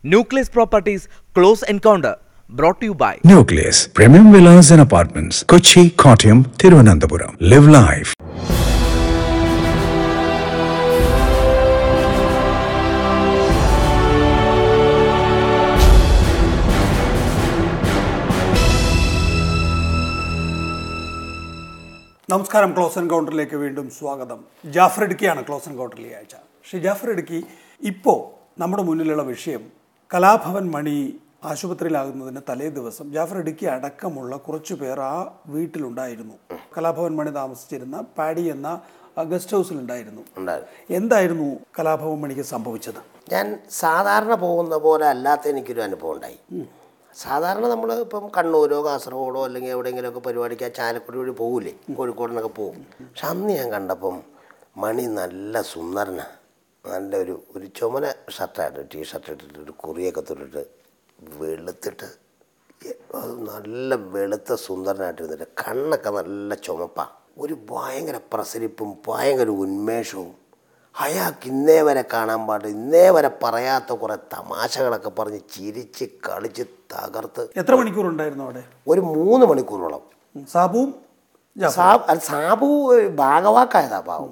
Nucleus Properties Close Encounter brought to you by Nucleus Premium Villas and Apartments, Kochi, Kottayam, Thiruvananthapuram. Live life. നമസ്കാരം close എൻകൗണ്ടറിലേക്ക് വീണ്ടും സ്വാഗതം Jafar ഇടുക്കിയാണ് close എൻകൗണ്ടറിൽ ഈ ആഴ്ച ശ്രീ ജാഫർ ഇടുക്കി ഇപ്പോൾ നമ്മുടെ മുന്നിലുള്ള വിഷയം കലാഭവൻ മണി ആശുപത്രിയിലാകുന്നതിന് തലേ ദിവസം ജാഫർ ഇടുക്കി അടക്കമുള്ള കുറച്ചു പേർ ആ വീട്ടിലുണ്ടായിരുന്നു കലാഭവൻ മണി താമസിച്ചിരുന്ന പാഡി എന്ന ആ ഗസ്റ്റ് ഹൗസിലുണ്ടായിരുന്നു ഉണ്ടായിരുന്നു എന്തായിരുന്നു കലാഭവൻ മണിക്ക് സംഭവിച്ചത് ഞാൻ സാധാരണ പോകുന്ന പോലെ അല്ലാത്ത എനിക്കൊരു അനുഭവം ഉണ്ടായി സാധാരണ നമ്മൾ ഇപ്പം കണ്ണൂരോ കാസർഗോഡോ അല്ലെങ്കിൽ എവിടെയെങ്കിലുമൊക്കെ പരിപാടിക്ക് ആ ചാലക്കുടി വഴി പോകില്ലേ കോഴിക്കോടിനൊക്കെ പോകും പക്ഷെ അന്ന് ഞാൻ കണ്ടപ്പം മണി നല്ല സുന്ദരനാ നല്ല ഒരു ഒരു ചുമല ഷർട്ടായിട്ട് ടീ ഷർട്ട് ഇട്ടിട്ട് ഒരു കുറിയൊക്കെ തൊട്ടിട്ട് വെളുത്തിട്ട് എ- അത് നല്ല വെളുത്ത സുന്ദരനായിട്ടിരുന്നിട്ട് കണ്ണൊക്കെ നല്ല ചുമപ്പാ ഒരു ഭയങ്കര പ്രസരിപ്പും ഭയങ്കര ഉന്മേഷവും അയാൾക്ക് ഇന്നേ വരെ കാണാൻ പാടില്ല ഇന്നേ വരെ പറയാത്ത കുറേ തമാശകളൊക്കെ പറഞ്ഞ് ചിരിച്ച് കളിച്ച് തകർത്ത് എത്ര മണിക്കൂർ ഉണ്ടായിരുന്നു അവിടെ ഒരു മൂന്ന് മണിക്കൂറോളം ഉം. സാബുവും ജാഫർ സാബ് അല്ല, സാബു ഭാഗവാക്കായതാ പാവം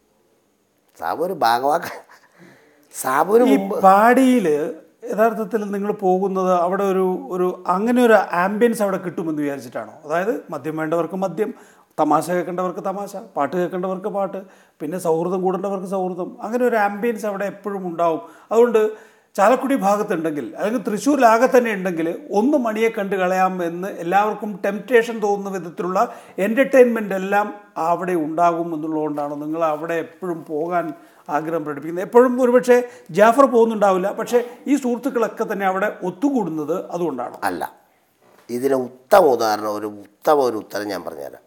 സാബു ഒരു ഭാഗവാക്ക സാബുവിന് ഈ മുമ്പ് പാടിയിൽ യഥാർത്ഥത്തിൽ നിങ്ങൾ പോകുന്നത് അവിടെ ഒരു ഒരു അങ്ങനെ ഒരു ആംബിയൻസ് അവിടെ കിട്ടുമെന്ന് വിചാരിച്ചിട്ടാണോ അതായത് മദ്യം വേണ്ടവർക്ക് മദ്യം തമാശ കേൾക്കേണ്ടവർക്ക് തമാശ പാട്ട് കേൾക്കേണ്ടവർക്ക് പാട്ട് പിന്നെ സൗഹൃദം കൂടേണ്ടവർക്ക് സൗഹൃദം അങ്ങനെ ഒരു ആംബിയൻസ് അവിടെ എപ്പോഴും ഉണ്ടാവും അതുകൊണ്ട് ചാലക്കുടി ഭാഗത്തുണ്ടെങ്കിൽ അല്ലെങ്കിൽ തൃശ്ശൂരിലാകെ തന്നെ ഉണ്ടെങ്കിൽ ഒന്ന് മണിയെ കണ്ട് കളയാം എന്ന് എല്ലാവർക്കും ടെംപ്റ്റേഷൻ തോന്നുന്ന വിധത്തിലുള്ള എൻ്റർടൈൻമെൻ്റ് എല്ലാം അവിടെ ഉണ്ടാകും എന്നുള്ളതുകൊണ്ടാണ് നിങ്ങൾ അവിടെ എപ്പോഴും പോകാൻ ആഗ്രഹം പ്രകടിപ്പിക്കുന്നത് എപ്പോഴും ഒരുപക്ഷെ ജാഫർ പോകുന്നുണ്ടാവില്ല പക്ഷേ ഈ സുഹൃത്തുക്കളൊക്കെ തന്നെ അവിടെ ഒത്തുകൂടുന്നത് അതുകൊണ്ടാണ് അല്ല ഇതിന് ഉത്തമ ഉദാഹരണം ഒരു ഉത്തമ ഒരു ഉത്തരം ഞാൻ പറഞ്ഞുതരാം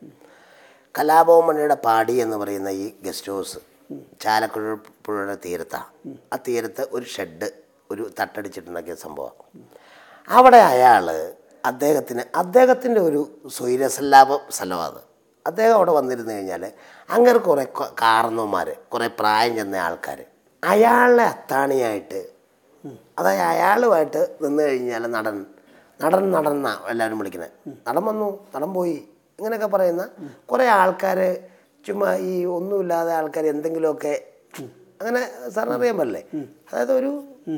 കലാഭവൻ മണിയുടെ പാടി എന്ന് പറയുന്ന ഈ ഗസ്റ്റ് ഹൗസ് ചാലക്കുഴ പുഴയുടെ തീരത്താണ് ആ തീരത്ത് ഒരു ഷെഡ് ഒരു തട്ടടിച്ചിട്ടുണ്ടാക്കിയ സംഭവം അവിടെ അയാൾ അദ്ദേഹത്തിന് അദ്ദേഹത്തിൻ്റെ ഒരു സ്വൈരസല്ലാപ സ്ഥലമാണ് അദ്ദേഹം അവിടെ വന്നിരുന്നു കഴിഞ്ഞാൽ അങ്ങനെ കുറേ ക- കാരണവന്മാർ കുറേ പ്രായം ചെന്ന ആൾക്കാർ അയാളെ അത്താണിയായിട്ട് അതായത് അയാളുമായിട്ട് നിന്ന് കഴിഞ്ഞാൽ നടൻ നടൻ നടൻ എന്നാ എല്ലാവരും വിളിക്കുന്നത് നടൻ വന്നു നടൻ പോയി ഇങ്ങനെയൊക്കെ പറയുന്ന കുറേ ആൾക്കാർ ചുമ്മാ ഈ ഒന്നുമില്ലാതെ ആൾക്കാർ എന്തെങ്കിലുമൊക്കെ അങ്ങനെ സാറിന് അറിയാൻ പറ്റില്ലേ അതായത് ഒരു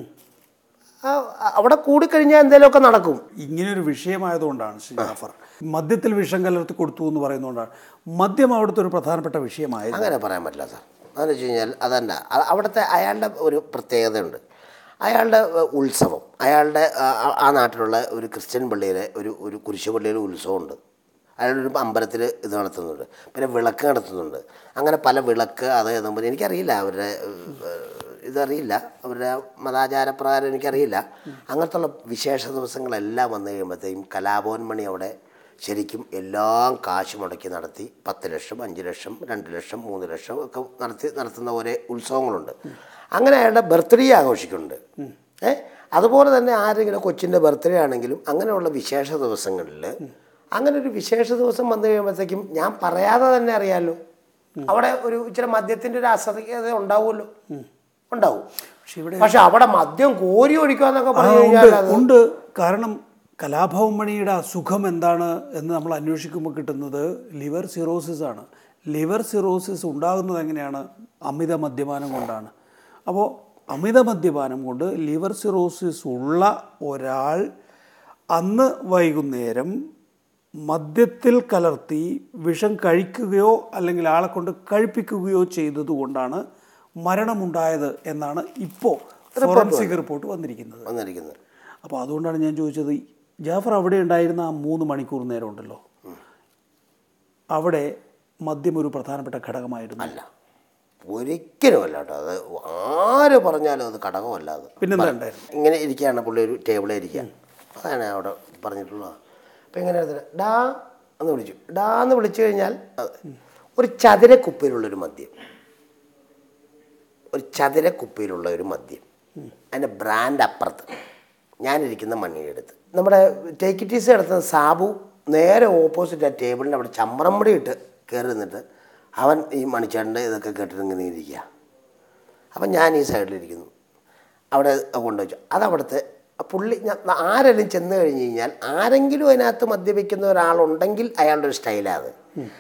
ആ, അവിടെ കൂടിക്കഴിഞ്ഞാൽ എന്തെങ്കിലുമൊക്കെ നടക്കും ഇങ്ങനെയൊരു വിഷയമായതുകൊണ്ടാണ് ശ്രീ ജാഫർ മദ്യത്തിൽ വിഷം കലർത്തി കൊടുത്തു എന്ന് പറയുന്നതുകൊണ്ടാണ് മദ്യം അവിടുത്തെ ഒരു പ്രധാനപ്പെട്ട വിഷയമായിരുന്നു അങ്ങനെ പറയാൻ പറ്റില്ല സാർ അതെന്ന് വെച്ച് കഴിഞ്ഞാൽ അതല്ല അ- അവിടുത്തെ അയാളുടെ ഒരു പ്രത്യേകതയുണ്ട് അയാളുടെ ഏഹ്, ഉത്സവം അയാളുടെ ആ- ആ- ആ നാട്ടിലുള്ള ഒരു ക്രിസ്ത്യൻ പള്ളിയിലെ ഒരു ഒരു കുരിശു പള്ളിയിലെ ഉത്സവമുണ്ട് അയാളൊരു അമ്പലത്തിൽ ഇത് നടത്തുന്നുണ്ട് പിന്നെ വിളക്ക് നടത്തുന്നുണ്ട് അങ്ങനെ പല വിളക്ക് അത് നമ്മൾ എനിക്കറിയില്ല അവരുടെ ഏഹ്, ഇതറിയില്ല അവരുടെ മതാചാരപ്രകാരം എനിക്കറിയില്ല അങ്ങനത്തെ ഉള്ള വിശേഷ ദിവസങ്ങളെല്ലാം വന്നു കഴിയുമ്പോഴത്തേക്കും കലാഭവൻ മണി അവിടെ ശരിക്കും എല്ലാം കാശ് മുടക്കി നടത്തി പത്ത് ലക്ഷം അഞ്ച് ലക്ഷം രണ്ട് ലക്ഷം മൂന്ന് ലക്ഷം ഒക്കെ നടത്തി നടത്തുന്ന ഒരേ ഉത്സവങ്ങളുണ്ട് അങ്ങനെ അയാളുടെ ബർത്ത്ഡേ ആഘോഷിക്കുന്നുണ്ട് ഏ അതുപോലെ തന്നെ ആരെങ്കിലും കൊച്ചിൻ്റെ ബർത്ത്ഡേ ആണെങ്കിലും അങ്ങനെയുള്ള വിശേഷ ദിവസങ്ങളിൽ അങ്ങനെ ഒരു വിശേഷ ദിവസം വന്നു കഴിയുമ്പോഴത്തേക്കും ഞാൻ പറയാതെ തന്നെ അറിയാമല്ലോ അവിടെ ഒരു ഇച്ചിരി മദ്യത്തിൻ്റെ ഒരു അസത്യത ഉണ്ടാവുമല്ലോ ഉണ്ടാവും പക്ഷെ ഇവിടെ പക്ഷെ അവിടെ മദ്യം കോരി ഒഴിക്കാന്നൊക്കെ ആ, പറഞ്ഞു ഉണ്ട് കഴിഞ്ഞാൽ അത് ഉണ്ട് കാരണം കലാഭവൻ മണിയുടെ അസുഖം എന്താണ് എന്ന് നമ്മൾ അന്വേഷിക്കുമ്പോൾ കിട്ടുന്നത് ലിവർ സിറോസിസ് ആണ് ലിവർ സിറോസിസ് ഉണ്ടാകുന്നത് എങ്ങനെയാണ് അമിത മദ്യപാനം കൊണ്ടാണ് അപ്പോൾ അമിത മദ്യപാനം കൊണ്ട് ലിവർ സിറോസിസ് ഉള്ള ഒരാൾ അന്ന് വൈകുന്നേരം മദ്യത്തിൽ കലർത്തി വിഷം കഴിക്കുകയോ അല്ലെങ്കിൽ ആളെ കൊണ്ട് കഴിപ്പിക്കുകയോ ചെയ്തതുകൊണ്ടാണ് മരണമുണ്ടായത് എന്നാണ് ഇപ്പോൾ ഫോറൻസിക് റിപ്പോർട്ട് വന്നിരിക്കുന്നത് വന്നിരിക്കുന്നത് അപ്പോൾ അതുകൊണ്ടാണ് ഞാൻ ചോദിച്ചത് ജാഫർ അവിടെ ഉണ്ടായിരുന്ന ആ മൂന്ന് മണിക്കൂർ നേരം ഉണ്ടല്ലോ അവിടെ മദ്യം ഒരു പ്രധാനപ്പെട്ട ഘടകമായിരുന്നു അല്ല ഒരിക്കലും അല്ല കേട്ടോ അത് ആര് പറഞ്ഞാലും അത് ഘടകമല്ല അത് പിന്നെന്താ ഉണ്ടായിരുന്നു ഇങ്ങനെ ഇരിക്കുകയാണ് പുള്ളി ഒരു ടേബിളിൽ ഇരിക്കുക അതാണ് ഞാൻ അവിടെ പറഞ്ഞിട്ടുള്ളത് അപ്പം ഇങ്ങനെ ഇരുന്നിട്ട് ഡാ എന്ന് വിളിച്ചു ഡാ എന്ന് വിളിച്ചു കഴിഞ്ഞാൽ അത് ഒരു ചതുര കുപ്പിയിലുള്ളൊരു മദ്യം ഒരു ചതുര കുപ്പിയിലുള്ള ഒരു മദ്യം അതിൻ്റെ ബ്രാൻഡ് അപ്പുറത്ത് ഞാനിരിക്കുന്ന മണ്ണിയെടുത്ത് നമ്മുടെ ടേക്ക് ഇറ്റ് ഈസി എടുത്ത സാബു നേരെ ഓപ്പോസിറ്റ് ആ ടേബിളിൻ്റെ അവിടെ ചമ്രമ്പടി ഇട്ട് കയറി നിന്നിട്ട് അവൻ ഈ മണിച്ചേട്ടൻ്റെ ഇതൊക്കെ കേട്ടിട്ട് ഇങ്ങനെ ഇരിക്കുക അപ്പം ഞാൻ ഈ സൈഡിലിരിക്കുന്നു അവിടെ കൊണ്ടുവച്ചു അതവിടുത്തെ പുള്ളി ഞ- ആരെങ്കിലും ചെന്ന് കഴിഞ്ഞ് കഴിഞ്ഞാൽ ആരെങ്കിലും അതിനകത്ത് മദ്യപിക്കുന്ന ഒരാളുണ്ടെങ്കിൽ അയാളുടെ ഒരു സ്റ്റൈലാണ്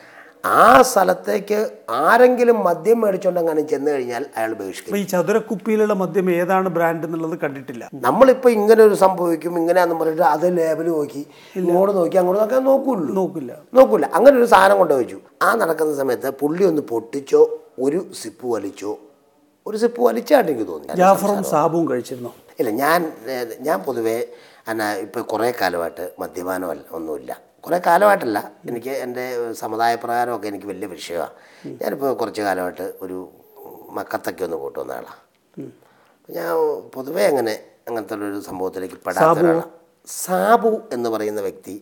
ആ സ്ഥലത്തേക്ക് ആരെങ്കിലും മദ്യം മേടിച്ചോണ്ടെങ്ങാനും ചെന്ന് കഴിഞ്ഞാൽ അയാൾ ബഹിഷ്കരിക്കും അപ്പൊ ഈ ചതുരക്കുപ്പിയിലുള്ള മദ്യം ഏതാണ് ബ്രാൻഡ് എന്നുള്ളത് കണ്ടിട്ടില്ല നമ്മളിപ്പോൾ ഇങ്ങനെ ഒരു സംഭവിക്കും ഇങ്ങനെയാന്ന് പറഞ്ഞിട്ട് അത് ലേബൽ നോക്കി ഇങ്ങോട്ട് നോക്കി അങ്ങോട്ട് നോക്കാൻ നോക്കൂല്ലോ നോക്കില്ല നോക്കൂല അങ്ങനെ ഒരു സാധനം കൊണ്ട് വെച്ചു ആ നടക്കുന്ന സമയത്ത് പുള്ളി ഒന്ന് പൊട്ടിച്ചോ ഒരു സിപ്പ് വലിച്ചോ ഒരു സിപ്പ് വലിച്ചായിട്ട് എനിക്ക് തോന്നി ജാഫറും സാബുവും കഴിച്ചിരുന്നു ഇല്ല ഞാൻ ഏഹ്, ഞാൻ പൊതുവേ എന്നാ ഇപ്പോൾ കുറേ കാലമായിട്ട് മദ്യപാനമല്ല ഒന്നുമില്ല കുറേ കാലമായിട്ടല്ല എനിക്ക് എൻ്റെ സമുദായ പ്രകാരമൊക്കെ എനിക്ക് വലിയ വിഷയമാണ് ഞാനിപ്പോൾ കുറച്ച് കാലമായിട്ട് ഒരു മക്കത്തൊക്കെ ഒന്ന് പോയിട്ട് വന്ന ആളാണ് ഞാൻ പൊതുവേ അങ്ങനെ അങ്ങനത്തെ ഒരു സംഭവത്തിലേക്ക് പെടാത്ത ഒരാളാണ് സാബു എന്ന് പറയുന്ന വ്യക്തി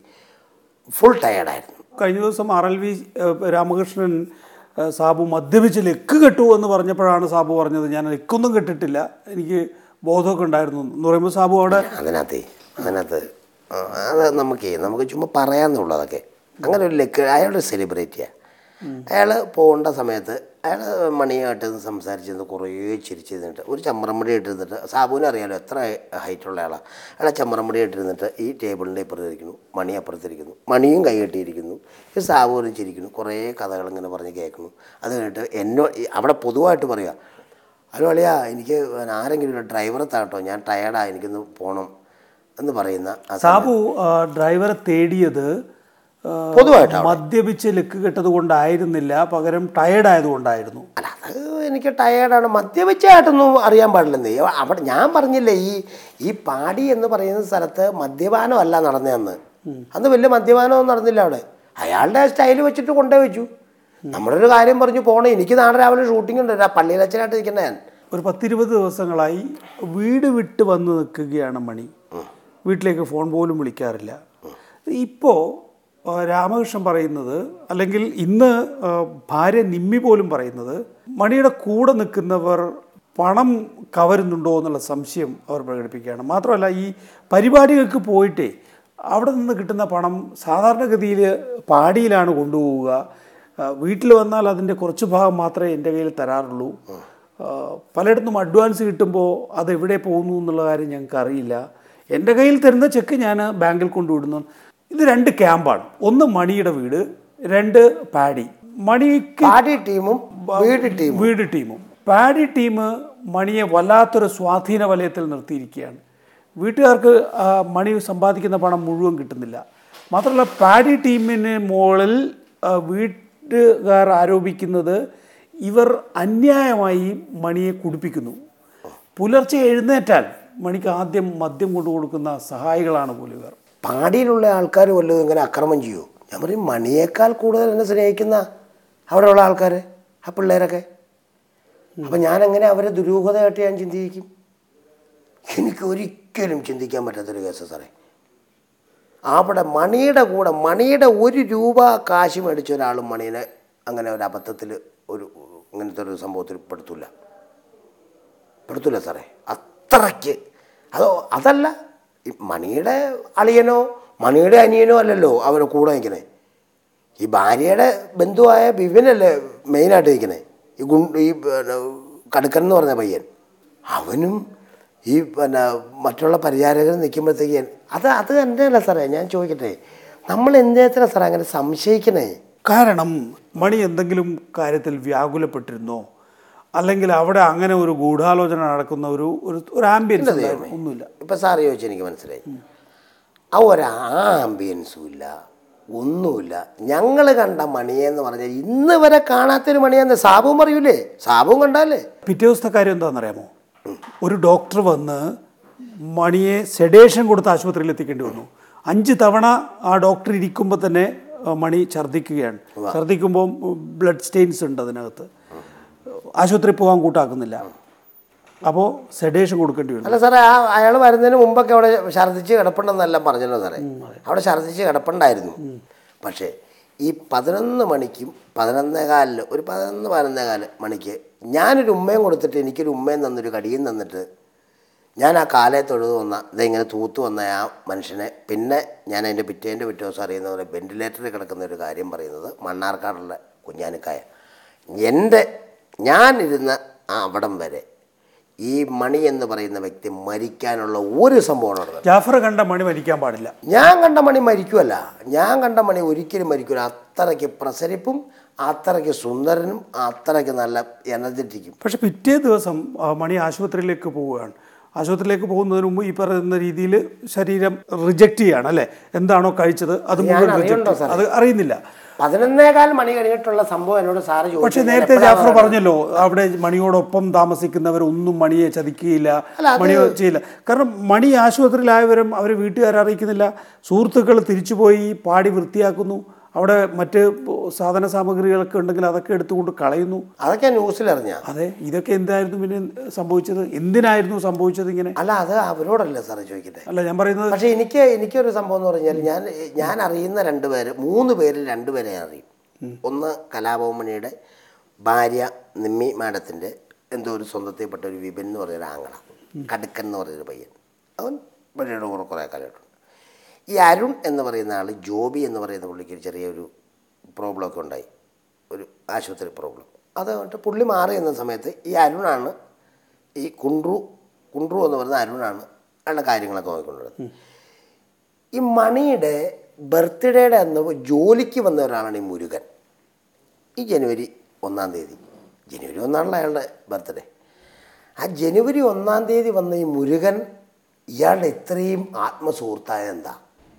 ഫുൾ ടയേർഡായിരുന്നു കഴിഞ്ഞ ദിവസം ആർ എൽ വി ഏഹ്, രാമകൃഷ്ണൻ ഏഹ്, സാബു മദ്യപിച്ച് ലെക്ക് കെട്ടു എന്ന് പറഞ്ഞപ്പോഴാണ് സാബു പറഞ്ഞത് ഞാൻ ലെക്കൊന്നും കെട്ടിട്ടില്ല എനിക്ക് ബോധമൊക്കെ ഉണ്ടായിരുന്നു എന്ന് പറയുമ്പോൾ സാബു അവിടെ അതിനകത്ത് അതിനകത്ത് ആ, അത് നമുക്ക് നമുക്ക് ചുമ്മാ പറയാമെന്നുള്ളൂ അതൊക്കെ അങ്ങനെ ഒരു ലക്ക് അയാളൊരു സെലിബ്രിറ്റിയാണ് അയാൾ പോകേണ്ട സമയത്ത് അയാൾ മണിയായിട്ട് സംസാരിച്ചിരുന്ന് കുറേ ചിരിച്ച് ഇരുന്നിട്ട് ഒരു ചമ്മറമ്പടി ഇട്ടിരുന്നിട്ട് സാബുവിനെ അറിയാലോ എത്ര ഹൈറ്റുള്ള ആളാണ് അയാളെ ചമ്മറമ്പടി ഇട്ടിരുന്നിട്ട് ഈ ടേബിളിൻ്റെ ഇപ്പുറത്തിരിക്കുന്നു മണി അപ്പുറത്തിരിക്കുന്നു മണിയും കൈകെട്ടിയിരിക്കുന്നു ഈ സാബുവിനും ചിരിക്കുന്നു കുറേ കഥകൾ ഇങ്ങനെ പറഞ്ഞ് കേൾക്കുന്നു അത് കഴിഞ്ഞിട്ട് എന്നോ ഈ- അവിടെ പൊതുവായിട്ട് പറയുക ഹലോ അളിയാ എനിക്ക് ആരെങ്കിലും ഒരു ഡ്രൈവറെ താട്ടോ ഞാൻ ടയർഡാ എനിക്കൊന്ന് പോകണം എന്ന് പറയുന്ന ആ സമയത്ത് സാബു ആ, ഡ്രൈവറെ തേടിയത് ആ, പൊതുവായിട്ടാണ്. മദ്യപിച്ച് ലെക്ക് കെട്ടത് കൊണ്ടായിരുന്നില്ല പകരം ടയേർഡ് ആയതുകൊണ്ടായിരുന്നു അല്ല അത് എനിക്ക് ടയേർഡാണ് മദ്യപിച്ചായിട്ടൊന്നും അറിയാൻ പാടില്ലെന്നേ അവിടെ ഞാൻ പറഞ്ഞില്ലേ ഈ ഈ പാടി എന്ന് പറയുന്ന സ്ഥലത്ത് മദ്യപാനമല്ല നടന്നതെന്ന് അന്ന് വലിയ മദ്യപാനമൊന്നും നടന്നില്ല അവിടെ അയാളുടെ സ്റ്റൈൽ വെച്ചിട്ട് കൊണ്ടേ വെച്ചു നമ്മളൊരു കാര്യം പറഞ്ഞു പോണേ എനിക്ക് നാളെ രാവിലെ ഷൂട്ടിംഗ് ഉണ്ട് ആ പള്ളിയിലച്ഛനായിട്ട് നിൽക്കണേ ഞാൻ ഒരു പത്തിരുപത് ദിവസങ്ങളായി വീട് വിട്ട് വന്ന് നിൽക്കുകയാണ് മണി വീട്ടിലേക്ക് ഫോൺ പോലും വിളിക്കാറില്ല ഇപ്പോൾ രാമകൃഷ്ണൻ പറയുന്നത് അല്ലെങ്കിൽ ഇന്ന് ആ, ഭാര്യ നിമ്മി പോലും പറയുന്നത് മണിയുടെ കൂടെ നിൽക്കുന്നവർ പണം കവരുന്നുണ്ടോ എന്നുള്ള സംശയം അവർ പ്രകടിപ്പിക്കുകയാണ് മാത്രമല്ല ഈ പരിപാടികൾക്ക് പോയിട്ടേ അവിടെ നിന്ന് കിട്ടുന്ന പണം സാധാരണഗതിയിൽ പാടിയിലാണ് കൊണ്ടുപോവുക ആ, വീട്ടിൽ വന്നാൽ അതിൻ്റെ കുറച്ച് ഭാഗം മാത്രമേ എൻ്റെ കയ്യിൽ തരാറുള്ളൂ ആ, പലയിടത്തും അഡ്വാൻസ് കിട്ടുമ്പോൾ അത് എവിടെ പോകുന്നു എന്നുള്ള കാര്യം ഞങ്ങൾക്ക് അറിയില്ല എൻ്റെ കയ്യിൽ തരുന്ന ചെക്ക് ഞാൻ ബാങ്കിൽ കൊണ്ടുവിടുന്നു ഇത് രണ്ട് ക്യാമ്പാണ് ഒന്ന് മണിയുടെ വീട് രണ്ട് പാഡി മണിക്ക് പാടി ടീമും വീട് ടീമും വീട് ടീമും പാഡി ടീം മണിയെ വല്ലാത്തൊരു സ്വാധീന വലയത്തിൽ നിർത്തിയിരിക്കുകയാണ് വീട്ടുകാർക്ക് ആ, മണി സമ്പാദിക്കുന്ന പണം മുഴുവൻ കിട്ടുന്നില്ല മാത്രമല്ല പാഡി ടീമിന് മുകളിൽ ആ, വീട്ടുകാർ ആരോപിക്കുന്നത് ഇവർ അന്യായമായി മണിയെ കുടിപ്പിക്കുന്നു പുലർച്ചെ എഴുന്നേറ്റാൽ മണിക്ക് ആദ്യം മദ്യം കൊണ്ടു കൊടുക്കുന്ന സഹായികളാണ് പോലും ഇവർ പാടിയിലുള്ള ആൾക്കാർ വല്ലതും ഇങ്ങനെ അക്രമം ചെയ്യുമോ ഞാൻ പറയും മണിയേക്കാൾ കൂടുതൽ എന്നെ സ്നേഹിക്കുന്ന അവിടെയുള്ള ആൾക്കാർ ആ പിള്ളേരൊക്കെ അപ്പം ഞാൻ എങ്ങനെ അവരെ ദുരൂഹതയായിട്ട് ഞാൻ ചിന്തിക്കും എനിക്ക് ഒരിക്കലും ചിന്തിക്കാൻ പറ്റാത്തൊരു കേസ് സാറേ അവിടെ മണിയുടെ കൂടെ മണിയുടെ ഒരു രൂപ കാശ് മേടിച്ച ഒരാളും മണീനെ അങ്ങനെ ഒരു അബദ്ധത്തിൽ ഒരു ഇങ്ങനത്തെ ഒരു സംഭവത്തിൽ പെടുത്തില്ല പെടുത്തില്ല സാറേ അത്രയ്ക്ക് അതോ അതല്ല ഈ മണിയുടെ അളിയനോ മണിയുടെ അനിയനോ അല്ലല്ലോ അവരെ കൂടെ നിൽക്കണേ ഈ ഭാര്യയുടെ ബന്ധുവായ ബിബിനല്ലേ മെയിനായിട്ട് നിൽക്കണേ ഈ ഗുൺ ഈ പിന്നെ കടുക്കൻ എന്ന് പറഞ്ഞ പയ്യൻ അവനും ഈ പിന്നെ മറ്റുള്ള പരിചാരകർ നിൽക്കുമ്പോഴത്തേക്ക് അത് അത് തന്നെയല്ല സാറേ ഞാൻ ചോദിക്കട്ടെ നമ്മൾ എന്തിനാ സാറേ അങ്ങനെ സംശയിക്കണേ കാരണം മണി എന്തെങ്കിലും കാര്യത്തിൽ വ്യാകുലപ്പെട്ടിരുന്നോ അല്ലെങ്കിൽ അവിടെ അങ്ങനെ ഒരു ഗൂഢാലോചന നടക്കുന്ന ഒരു ഒരു ഒരു ആംബിയൻസ് ഉണ്ടായിരുന്നു ഒന്നുമില്ല ഇപ്പം സാറ് ചോദിച്ചു എനിക്ക് മനസ്സിലായി ആ ഒരു ആംബിയൻസും ഇല്ല ഒന്നുമില്ല ഞങ്ങൾ കണ്ട മണിയെന്ന് പറഞ്ഞാൽ ഇന്ന് വരെ കാണാത്തൊരു മണിയെന്ന് സാബുവും പറയൂലേ സാബുവും കണ്ടാലേ പിറ്റേ ദിവസത്തെ കാര്യം എന്താണെന്നറിയാമോ ഒരു ഡോക്ടർ വന്ന് മണിയെ സെഡേഷൻ കൊടുത്ത് ആശുപത്രിയിൽ എത്തിക്കേണ്ടി വന്നു അഞ്ച് തവണ ആ ഡോക്ടർ ഇരിക്കുമ്പോൾ തന്നെ ആ, മണി ഛർദ്ദിക്കുകയാണ് ഛർദ്ദിക്കുമ്പോൾ ബ്ലഡ് സ്റ്റെയിൻസ് ഉണ്ട് അതിനകത്ത് ആശുപത്രി പോകാൻ കൂട്ടാക്കുന്നില്ല അപ്പോൾ സെഡേഷൻ കൊടുക്കേണ്ടി വന്നു അല്ല സാറേ ആ അയാൾ വരുന്നതിന് മുമ്പൊക്കെ അവിടെ ഛർദ്ദിച്ച് കിടപ്പുണ്ടെന്നെല്ലാം പറഞ്ഞല്ലോ സാറേ അവിടെ ഛർദ്ദിച്ച് കിടപ്പുണ്ടായിരുന്നു പക്ഷേ ഈ പതിനൊന്ന് മണിക്കും പതിനൊന്നേകാലിന് ഒരു പതിനൊന്ന് പതിനൊന്നേകാല് മണിക്ക് ഞാനൊരു ഉമ്മയും കൊടുത്തിട്ട് എനിക്കൊരു ഉമ്മയും തന്നൊരു കടിയും തന്നിട്ട് ഞാൻ ആ കാലയെ തൊഴുതു വന്ന ഇതിങ്ങനെ തൂത്ത് വന്ന ആ മനുഷ്യനെ പിന്നെ ഞാൻ അതിൻ്റെ പിറ്റേൻ്റെ പിറ്റേ ദിവസം അറിയുന്ന പോലെ വെന്റിലേറ്ററിൽ കിടക്കുന്ന ഒരു കാര്യം പറയുന്നത് മണ്ണാർക്കാടുള്ള കുഞ്ഞാനിക്കായ എൻ്റെ ഞാനിരുന്ന ആ അവിടം വരെ ഈ മണി എന്ന് പറയുന്ന വ്യക്തി മരിക്കാനുള്ള ഒരു സംഭവമാണ് നടന്നത് ജാഫർ കണ്ട മണി മരിക്കാൻ പാടില്ല ഞാൻ കണ്ട മണി മരിക്കുമല്ല ഞാൻ കണ്ട മണി ഒരിക്കലും മരിക്കില്ല അത്രയ്ക്ക് പ്രസരിപ്പും അത്രയ്ക്ക് സുന്ദരനും അത്രയ്ക്ക് നല്ല എനർജറ്റിക്കും പക്ഷെ പിറ്റേ ദിവസം ആ, മണി ആശുപത്രിയിലേക്ക് പോവുകയാണ് ആശുപത്രിയിലേക്ക് പോകുന്നതിന് മുമ്പ് ഈ പറയുന്ന രീതിയിൽ ശരീരം റിജക്റ്റ് ചെയ്യാണ് അല്ലേ എന്താണോ കഴിച്ചത് അത് ഞാൻ മുഴുവൻ അറിയണ്ടോ reject- അത് അറിയുന്നില്ല പതിനൊന്നേകാൽ മണി കഴിഞ്ഞിട്ടുള്ള സംഭവം എന്നോട് സാറ് ചോദിച്ചു പക്ഷെ ഞാൻ നേരത്തെ എപ്പോഴാ ജാഫർ പറഞ്ഞത്? പറഞ്ഞല്ലോ അവിടെ മണിയോടൊപ്പം താമസിക്കുന്നവർ ഒന്നും മണിയെ ചതിക്കുകയില്ല അല്ല, അത് മണിയോ ചെയ്യില്ല കാരണം മണി ആശുപത്രിയിലായവരും അവർ വീട്ടുകാരെ അറിയിക്കുന്നില്ല സുഹൃത്തുക്കൾ തിരിച്ചുപോയി പാടി വൃത്തിയാക്കുന്നു അവിടെ മറ്റ് സാധന സാമഗ്രികളൊക്കെ ഉണ്ടെങ്കിൽ അതൊക്കെ എടുത്തുകൊണ്ട് കളയുന്നു അതൊക്കെ ന്യൂസിൽ അറിഞ്ഞ അതെ ഇതൊക്കെ എന്തായിരുന്നു പിന്നെ സംഭവിച്ചത് എന്തിനായിരുന്നു സംഭവിച്ചത് ഇങ്ങനെ അല്ല അത് അവരോടല്ലേ സാറേ ചോദിക്കട്ടെ അല്ല ഞാൻ പറയുന്നത് പക്ഷെ എനിക്ക് എനിക്കൊരു സംഭവം എന്ന് പറഞ്ഞാൽ ഞാൻ ഞാൻ അറിയുന്ന രണ്ട് പേര് മൂന്ന് പേരിൽ രണ്ട് പേരെ അറിയും ഒന്ന് കലാഭവമണിയുടെ ഭാര്യ നിമ്മി മാഡത്തിൻ്റെ എന്തോ ഒരു സ്വന്തത്തിൽപ്പെട്ട ഒരു വിപിൻ എന്ന് പറഞ്ഞൊരു ആങ്ങള കടുക്കൻ എന്ന് പറഞ്ഞൊരു പയ്യൻ അവൻ വഴിയുടെ കൂടെ കുറേ കാലമായിട്ടുണ്ട് ഈ അരുൺ എന്ന് പറയുന്ന ആൾ ജോബി എന്ന് പറയുന്ന പുള്ളിക്ക് ഒരു ചെറിയൊരു പ്രോബ്ലമൊക്കെ ഉണ്ടായി ഒരു ആശുപത്രി പ്രോബ്ലം അത് കഴിഞ്ഞിട്ട് പുള്ളി മാറി എന്ന സമയത്ത് ഈ അരുണാണ് ഈ കുണ്ട്രു കുണ്ട്രു എന്ന് പറയുന്ന അരുണാണ് അയാളുടെ കാര്യങ്ങളൊക്കെ നോക്കിക്കൊണ്ടിരുന്നത് ഈ മണിയുടെ ബർത്ത്ഡേയുടെ അന്ന് ജോലിക്ക് വന്ന ഒരാളാണ് ഈ മുരുകൻ ഈ ജനുവരി ഒന്നാം തീയതി ജനുവരി ഒന്നാണല്ലോ അയാളുടെ ബർത്ത്ഡേ ആ ജനുവരി ഒന്നാം തീയതി വന്ന ഈ മുരുകൻ ഇയാളുടെ ഇത്രയും ആത്മസുഹൃത്തായത് എന്താ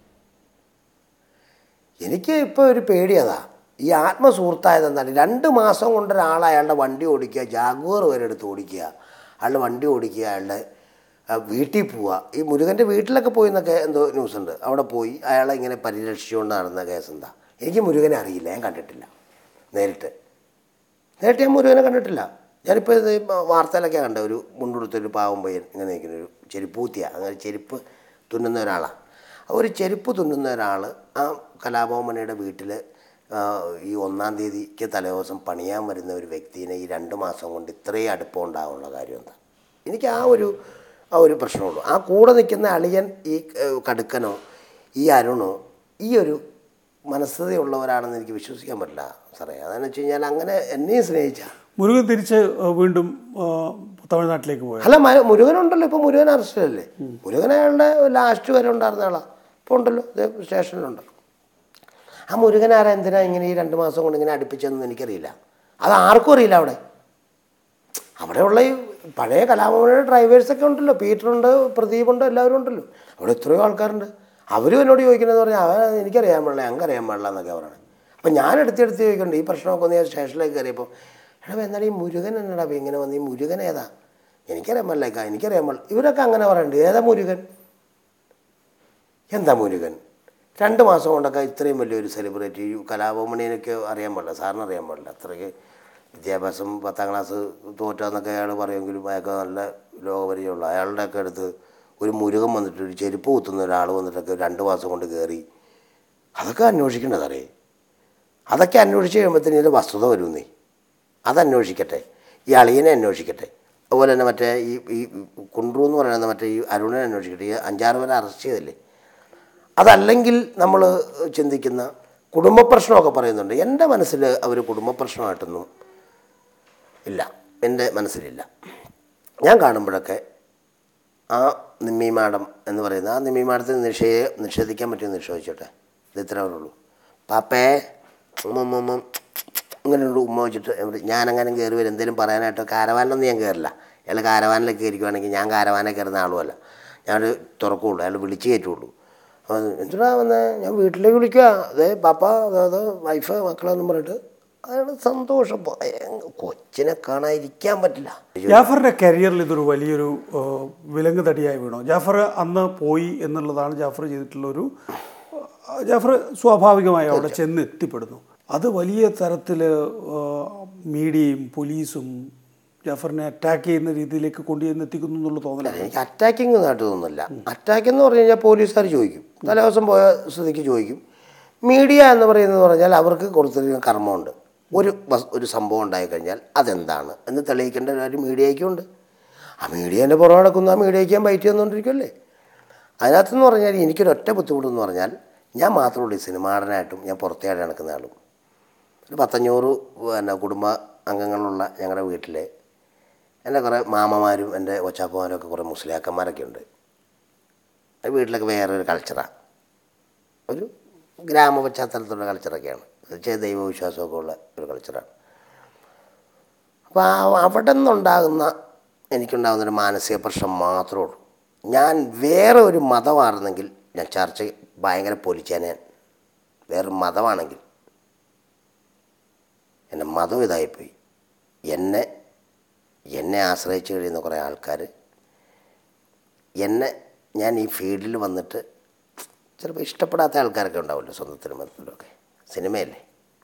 എനിക്ക് ഇപ്പോൾ ഒരു പേടി അതാ ഈ ആത്മസുഹൃത്തായത് എന്താണ് രണ്ട് മാസം കൊണ്ട് ഒരാൾ അയാളുടെ വണ്ടി ഓടിക്കുക ജാഗ്വർ വരെ എടുത്ത് ഓടിക്കുക അയാളുടെ വണ്ടി ഓടിക്കുക അയാളുടെ ആ, വീട്ടിൽ പോവുക ഈ മുരുകൻ്റെ വീട്ടിലൊക്കെ പോയി എന്നൊക്കെ എന്തോ ന്യൂസ് ഉണ്ട് അവിടെ പോയി അയാളെ ഇങ്ങനെ പരിരക്ഷിച്ചുകൊണ്ട് നടന്ന കേസ് എന്താ എനിക്ക് മുരുകനെ അറിയില്ല ഞാൻ കണ്ടിട്ടില്ല നേരിട്ട് നേരിട്ട് ഞാൻ മുരുകനെ കണ്ടിട്ടില്ല ഞാനിപ്പോൾ ഇത് വാർത്തയിലൊക്കെ കണ്ട ഒരു മുണ്ടുടുത്തൊരു പാവം പയ്യൻ ഇങ്ങനെ നിൽക്കുന്ന ഒരു ചെരുപ്പൂത്തിയ അങ്ങനെ ചെരുപ്പ് തുന്നുന്ന ഒരാളാണ് ഒരു ചെരുപ്പ് തുന്നുന്ന ഒരാൾ ആ കലാഭവമണിയുടെ വീട്ടിൽ ഈ ഒന്നാം തീയതിക്ക് തലേദിവസം പണിയാൻ വരുന്ന ഒരു വ്യക്തിനെ ഈ രണ്ട് മാസം കൊണ്ട് ഇത്രയും അടുപ്പം ഉണ്ടാകാനുള്ള കാര്യം എന്താ എനിക്ക് ആ ഒരു ആ ഒരു പ്രശ്നമുള്ളൂ ആ കൂടെ നിൽക്കുന്ന അളിയൻ ഈ ഏഹ്, കടുക്കനോ ഈ അരുണോ ഈ ഒരു മനസ്ഥിതിയുള്ളവരാണെന്ന് എനിക്ക് വിശ്വസിക്കാൻ പറ്റില്ല സാറേ അതെന്ന് വെച്ച് കഴിഞ്ഞാൽ അങ്ങനെ എന്നെയും സ്നേഹിച്ച മുരുകൻ തിരിച്ച് ആ, വീണ്ടും ആ, തമിഴ്നാട്ടിലേക്ക് പോയത് അല്ല മ- മുരുകനുണ്ടല്ലോ ഇപ്പോൾ മുരുകൻ അറസ്റ്റിലല്ലേ മുരുകൻ അയാളുടെ ലാസ്റ്റ് വരെ ഉണ്ടായിരുന്ന ആളാ ഇപ്പോൾ ഉണ്ടല്ലോ ഇതേ സ്റ്റേഷനിലുണ്ട് ആ മുരുകൻ ആരാ എന്തിനാ ഇങ്ങനെ ഈ രണ്ട് മാസം കൊണ്ട് ഇങ്ങനെ അടുപ്പിച്ചതെന്ന് എനിക്കറിയില്ല അത് ആർക്കും അറിയില്ല അവിടെ അവിടെയുള്ള ഈ പഴയ കലാഭവനിയുടെ ഡ്രൈവേഴ്സൊക്കെ ഉണ്ടല്ലോ പീറ്ററുണ്ട് പ്രദീപുണ്ട് എല്ലാവരും ഉണ്ടല്ലോ അവിടെ എത്രയോ ആൾക്കാരുണ്ട് അവരും എന്നോട് ചോദിക്കുന്നത് പറഞ്ഞാൽ അവൻ എനിക്കറിയാൻ പാടില്ല ഞങ്ങൾക്കറിയാൻ പാടില്ല എന്നൊക്കെ പറയണത് അപ്പം ഞാൻ എടുത്തെടുത്ത് ചോദിക്കുന്നുണ്ട് ഈ പ്രശ്നമൊക്കെ ഒന്ന് ഞാൻ സ്റ്റേഷനിലേക്ക് കയറിയപ്പോൾ എടാ എന്താണ് ഈ മുരുകൻ എന്നടാ ഇപ്പം ഇങ്ങനെ വന്ന് ഈ മുരുകൻ ഏതാ എനിക്കറിയാൻ പാടില്ലേക്കാ എനിക്കറിയാൻ പാടില്ല ഇവരൊക്കെ അങ്ങനെ പറയുന്നുണ്ട് ഏതാ മുരുകൻ എന്താ മുരുകൻ രണ്ട് മാസം കൊണ്ടൊക്കെ ഇത്രയും വലിയൊരു സെലിബ്രിറ്റി കലാഭവമണിയൊക്കെ അറിയാൻ പാടില്ല സാറിന് അറിയാൻ പാടില്ല അത്രയ്ക്ക് വിദ്യാഭ്യാസം പത്താം ക്ലാസ് തോറ്റാന്നൊക്കെ അയാൾ പറയുമെങ്കിലും അയാൾക്ക് നല്ല ലോകപരിചയമുള്ള അയാളുടെയൊക്കെ അടുത്ത് ഒരു മുരുകൻ വന്നിട്ട് ഒരു ചെരുപ്പ് കുത്തുന്ന ഒരാൾ വന്നിട്ടൊക്കെ രണ്ട് മാസം കൊണ്ട് കയറി അതൊക്കെ അന്വേഷിക്കേണ്ടതറിയേ അതൊക്കെ അന്വേഷിച്ച് കഴിയുമ്പോഴത്തേന് ഇതിൻ്റെ വസ്തുത വരുന്നേ അതന്വേഷിക്കട്ടെ ഈ അളിയനെ അന്വേഷിക്കട്ടെ അതുപോലെ തന്നെ മറ്റേ ഈ ഈ കുണ്ട്രു എന്ന് പറയുന്ന മറ്റേ ഈ അരുണനെ അന്വേഷിക്കട്ടെ ഈ അഞ്ചാറ് പേരെ അറസ്റ്റ് ചെയ്തില്ലേ അതല്ലെങ്കിൽ നമ്മൾ ചിന്തിക്കുന്ന കുടുംബ പ്രശ്നമൊക്കെ പറയുന്നുണ്ട് എൻ്റെ മനസ്സിൽ അവർ കുടുംബ പ്രശ്നമായിട്ടൊന്നും ഇല്ല എൻ്റെ മനസ്സിലില്ല ഞാൻ കാണുമ്പോഴൊക്കെ ആ നിമ്മി മാഡം എന്ന് പറയുന്ന ആ നിമ്മി മാഡത്തിന് നിഷേ നിഷേധിക്കാൻ പറ്റുമെന്ന് നിഷേധിച്ചോട്ടെ ഇത് ഇത്രേ ഉള്ളൂ പാപ്പേ ഉമ്മ ഉമ്മ ഉമ്മ ഇങ്ങനെ ഒരു ഉമ്മ വെച്ചിട്ട് എവിടെ- ഞാനങ്ങനെ കയറി വരും എന്തെങ്കിലും പറയാനായിട്ടോ കാരവാനിലൊന്നും ഞാൻ കയറില്ല അയാൾ കാരവാനിലൊക്കെ കയറിക്കുവാണെങ്കിൽ ഞാൻ കാരവാനിൽ കയറുന്ന ആളുമല്ല ഞാൻ തുറക്കുള്ളൂ അയാൾ വിളിച്ച് കയറ്റുള്ളൂ അപ്പോൾ എന്തിനാ വന്നേ ഞാൻ വീട്ടിലേക്ക് വിളിക്കുക അതെ പാപ്പ അതായത് വൈഫ് മക്കളെന്നും പറഞ്ഞിട്ട് അയാൾ സന്തോഷം ഭയങ്കര കൊച്ചിനെ കാണാതിരിക്കാൻ പറ്റില്ല ജാഫറിന്റെ കരിയറിൽ ഇതൊരു വലിയൊരു ആ, വിലങ്ങ് തടിയായി വീണു ജാഫർ അന്ന് പോയി എന്നുള്ളതാണ് ജാഫർ ചെയ്തിട്ടുള്ള ഒരു ആ, ജാഫർ സ്വാഭാവികമായി അവിടെ ചെന്ന് എത്തിപ്പെടുന്നു അത് വലിയ തരത്തിൽ മീഡിയയും പോലീസും ജാഫറിനെ അറ്റാക്ക് ചെയ്യുന്ന രീതിയിലേക്ക് കൊണ്ടുചെന്ന് എത്തിക്കുന്നു എന്നുള്ള തോന്നലാണ് എനിക്ക് അറ്റാക്കിങ് നാട്ട് തോന്നുന്നില്ല അറ്റാക്ക് എന്ന് പറഞ്ഞു കഴിഞ്ഞാൽ പോലീസുകാർ ചോദിക്കും തലേദിവസം പോയ സ്ഥിതിക്ക് ചോദിക്കും മീഡിയ എന്ന് പറയുന്നത് പറഞ്ഞാൽ അവർക്ക് കൊടുത്തിരിക്കുന്ന കർമ്മമുണ്ട് ഒരു വസ്- ഒരു സംഭവം ഉണ്ടായിക്കഴിഞ്ഞാൽ അതെന്താണ് എന്ന് തെളിയിക്കേണ്ട ഒരു കാര്യം മീഡിയയ്ക്കുണ്ട് ആ മീഡിയേൻ്റെ പുറകെ നടക്കുന്ന ആ മീഡിയയ്ക്ക് ഞാൻ ബൈറ്റ് തന്നുകൊണ്ടിരിക്കുമല്ലേ അതിനകത്തെന്ന് പറഞ്ഞാൽ എനിക്കൊരൊറ്റ ബുദ്ധിമുട്ടെന്ന് പറഞ്ഞാൽ ഞാൻ മാത്രമുള്ളൂ ഈ സിനിമാടനായിട്ടും ഞാൻ പുറത്തേടെ നടക്കുന്ന ആളും ഒരു പത്തഞ്ഞൂറ് പിന്നെ കുടുംബ അംഗങ്ങളുള്ള ഞങ്ങളുടെ വീട്ടിലെ എൻ്റെ കുറേ മാമമാരും എൻ്റെ കൊച്ചാപ്പമാരും ഒക്കെ കുറേ മുസ്ലിയാക്കന്മാരൊക്കെ ഉണ്ട് അത് വീട്ടിലൊക്കെ വേറെ ഒരു കൾച്ചറാണ് ഒരു ഗ്രാമ പശ്ചാത്തലത്തിലുള്ള കൾച്ചറൊക്കെയാണ് വെച്ചാൽ ദൈവവിശ്വാസമൊക്കെ ഉള്ള ഒരു കൾച്ചറാണ് അപ്പോൾ ആ അവിടെ നിന്നുണ്ടാകുന്ന എനിക്കുണ്ടാകുന്നൊരു മാനസിക പ്രശ്നം മാത്രമേ ഉള്ളൂ ഞാൻ വേറെ ഒരു മതമായിരുന്നെങ്കിൽ ഞാൻ ചർച്ച ഭയങ്കര പൊലിച്ചേനെ ഞാൻ. വേറൊരു മതമാണെങ്കിൽ എൻ്റെ മതം ഇതായിപ്പോയി എന്നെ എന്നെ ആശ്രയിച്ച് കഴിയുന്ന കുറേ ആൾക്കാർ എന്നെ ഞാൻ ഈ ഫീൽഡിൽ വന്നിട്ട് ചിലപ്പോൾ ഇഷ്ടപ്പെടാത്ത ആൾക്കാരൊക്കെ ഉണ്ടാവില്ല സ്വന്തത്തിലും ബന്ധത്തിലുമൊക്കെ സിനിമയല്ലേ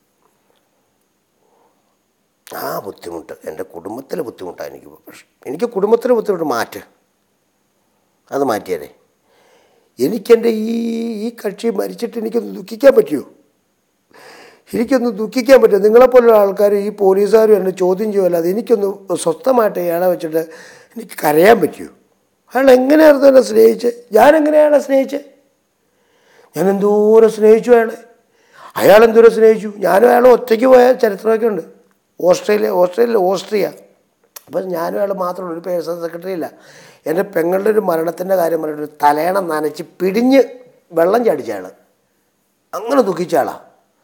ആ ബുദ്ധിമുട്ട് എൻ്റെ കുടുംബത്തിലെ ബുദ്ധിമുട്ടാണ് എനിക്ക് പ്രശ്നം എനിക്ക് കുടുംബത്തിലെ ബുദ്ധിമുട്ട് മാറ്റ് അത് മാറ്റിയാലേ എനിക്കെൻ്റെ ഈ ഈ കക്ഷി മരിച്ചിട്ട് എനിക്കൊന്ന് ദുഃഖിക്കാൻ പറ്റുമോ എനിക്കൊന്ന് ദുഃഖിക്കാൻ പറ്റും നിങ്ങളെപ്പോലുള്ള ആൾക്കാർ ഈ പോലീസുകാരും എന്നെ ചോദ്യം ചെയ്യുമല്ലാതെ എനിക്കൊന്ന് സ്വസ്ഥമായിട്ട് ഇയാളെ വെച്ചിട്ട് എനിക്ക് കരയാൻ പറ്റുമോ അയാൾ എങ്ങനെയായിരുന്നു എന്നെ സ്നേഹിച്ചത് ഞാൻ എങ്ങനെയാണ് സ്നേഹിച്ചത് ഞാൻ എന്തോരം സ്നേഹിച്ചു അയാളെ അയാൾ എന്തോരം സ്നേഹിച്ചു ഞാനും അയാൾ ഒറ്റയ്ക്ക് പോയ ചരിത്രമൊക്കെ ഉണ്ട് ഓസ്ട്രേലിയ ഓസ്ട്രേലിയ ഓസ്ട്രിയ അപ്പം ഞാനും അയാൾ മാത്രമല്ല ഒരു പേഴ്സണൽ സെക്രട്ടറി ഇല്ല എൻ്റെ പെങ്ങളുടെ ഒരു മരണത്തിൻ്റെ കാര്യം പറഞ്ഞിട്ട് തലേണം നനച്ച് പിടിഞ്ഞ് വെള്ളം ചാടിച്ച ആൾ അങ്ങനെ ദുഃഖിച്ച ആളാണ്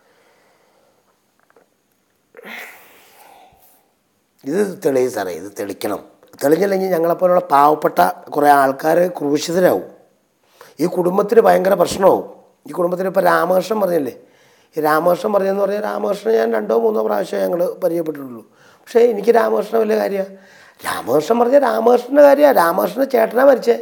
ഇത് തെളിയും സാറേ ഇത് തെളിക്കണം തെളിഞ്ഞില്ലെങ്കിൽ ഞങ്ങളെപ്പോലുള്ള പാവപ്പെട്ട കുറേ ആൾക്കാർ ക്രൂശിതരാവും ഈ കുടുംബത്തിന് ഭയങ്കര പ്രശ്നമാവും ഈ കുടുംബത്തിന് ഇപ്പോൾ രാമകൃഷ്ണൻ പറഞ്ഞില്ലേ ഈ രാമകൃഷ്ണൻ പറഞ്ഞെന്ന് പറഞ്ഞാൽ രാമകൃഷ്ണൻ ഞാൻ രണ്ടോ മൂന്നോ പ്രാവശ്യം ഞങ്ങൾ പരിചയപ്പെട്ടിട്ടുള്ളൂ പക്ഷേ എനിക്ക് രാമകൃഷ്ണൻ വലിയ കാര്യമാണ് രാമകൃഷ്ണൻ പറഞ്ഞാൽ രാമകൃഷ്ണൻ്റെ കാര്യമാണ് രാമകൃഷ്ണൻ്റെ ചേട്ടനാ മരിച്ചേ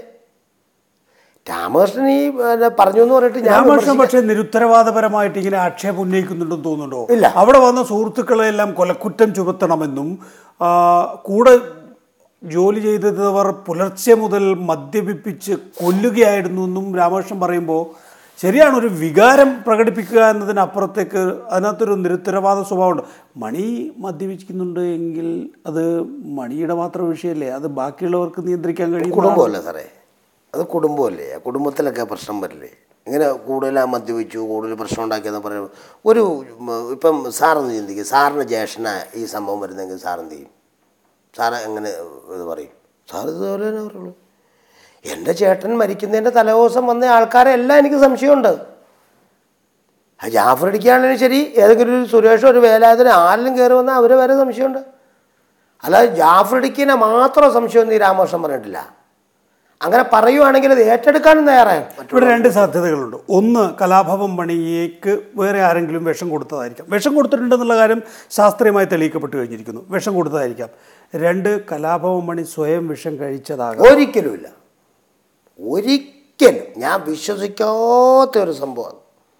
രാമകൃഷ്ണൻ ഈ പിന്നെ പറഞ്ഞു എന്ന് പറഞ്ഞിട്ട് ഞാൻ രാമകൃഷ്ണൻ വിമർശിക്കാൻ- പക്ഷേ നിരുത്തരവാദപരമായിട്ട് ഇങ്ങനെ ആക്ഷേപം ഉന്നയിക്കുന്നുണ്ടെന്ന് തോന്നുന്നുണ്ടോ ഇല്ല. അവിടെ വന്ന സുഹൃത്തുക്കളെല്ലാം കൊലക്കുറ്റം ചുമത്തണമെന്നും ആ, കൂടെ ജോലി ചെയ്തവർ പുലർച്ചെ മുതൽ മദ്യപിപ്പിച്ച് കൊല്ലുകയായിരുന്നു എന്നും രാമകൃഷ്ണൻ പറയുമ്പോൾ ശരിയാണ് ഒരു വികാരം പ്രകടിപ്പിക്കുക എന്നതിനപ്പുറത്തേക്ക് അതിനകത്തൊരു നിരുത്തരവാദ സ്വഭാവമുണ്ട് മണി മദ്യപിക്കുന്നുണ്ട് എങ്കിൽ അത് മണിയുടെ മാത്രം വിഷയമല്ലേ അത് ബാക്കിയുള്ളവർക്ക് നിയന്ത്രിക്കാൻ കഴിയും കുടുംബമല്ലേ സാറേ അത് കുടുംബമല്ലേ ആ കുടുംബത്തിലൊക്കെ പ്രശ്നം വരില്ലേ ഇങ്ങനെ കൂടുതൽ ആ മദ്യപിച്ചു കൂടുതൽ പ്രശ്നം ഉണ്ടാക്കിയെന്ന് പറയുമ്പോൾ ഒരു ഉം, ഇപ്പം സാറൊന്ന് ചിന്തിക്കും സാറിന് ജ്യേഷ്ഠന ഈ സംഭവം വരുന്നെങ്കിൽ സാർ എന്ത് ചെയ്യും സാറ് എങ്ങനെ ഇത് പറയും സാർ ഇതുപോലെ തന്നെ പറയുള്ളൂ എൻ്റെ ചേട്ടൻ മരിക്കുന്നതിൻ്റെ തലേദിവസം വന്ന ആൾക്കാരെ എല്ലാം എനിക്ക് സംശയമുണ്ട് ആ ജാഫർ അടിക്കുകയാണെങ്കിലും ശരി ഏതെങ്കിലും ഒരു സുരേഷോ ഒരു വേലാതിന് ആരെങ്കിലും കയറി വന്നാൽ അവർ വരെ സംശയമുണ്ട് അല്ലാതെ ജാഫർ ഇടിക്കിനെ മാത്രം സംശയമൊന്നും ഈ രാമകൃഷ്ണൻ പറഞ്ഞിട്ടില്ല അങ്ങനെ പറയുവാണെങ്കിൽ അത് ഏറ്റെടുക്കാനും തയ്യാറാണ് ഇവിടെ രണ്ട് സാധ്യതകളുണ്ട് ഒന്ന് കലാഭവൻ മണിയേക്ക് വേറെ ആരെങ്കിലും വിഷം കൊടുത്തതായിരിക്കാം വിഷം കൊടുത്തിട്ടുണ്ടെന്നുള്ള കാര്യം ശാസ്ത്രീയമായി തെളിയിക്കപ്പെട്ട് കഴിഞ്ഞിരിക്കുന്നു വിഷം കൊടുത്തതായിരിക്കാം രണ്ട് കലാഭവൻ മണി സ്വയം വിഷം കഴിച്ചതാകാം ഒരിക്കലുമില്ല ഒരിക്കലും ഞാൻ വിശ്വസിക്കാത്ത ഒരു സംഭവം